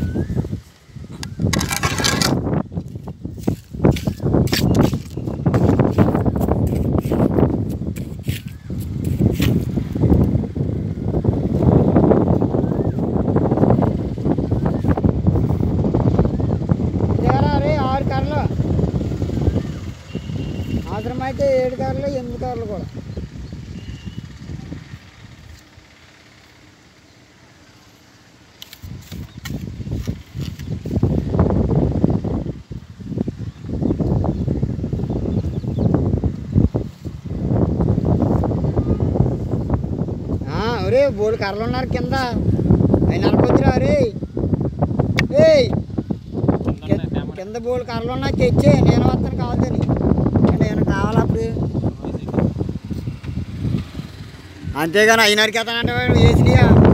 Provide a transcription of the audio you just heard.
దిగరా రే ఆరు కర్రలు అవసరమైతే ఏడు కర్రలు ఎనిమిది కర్రలు కూడా ఆ, ఒరే బోడు కర్రలు ఉన్నారు కింద అవి నడపొచ్చురా రే ఏయ్ కింద- కింద బోల్ కర్రలు ఉన్నాయి తెచ్చే నేను వస్తాను కావద్దని నేను కావాలి అప్పుడు అంతేగాని అయినారికి ఎత్తానంటే వేసినాయా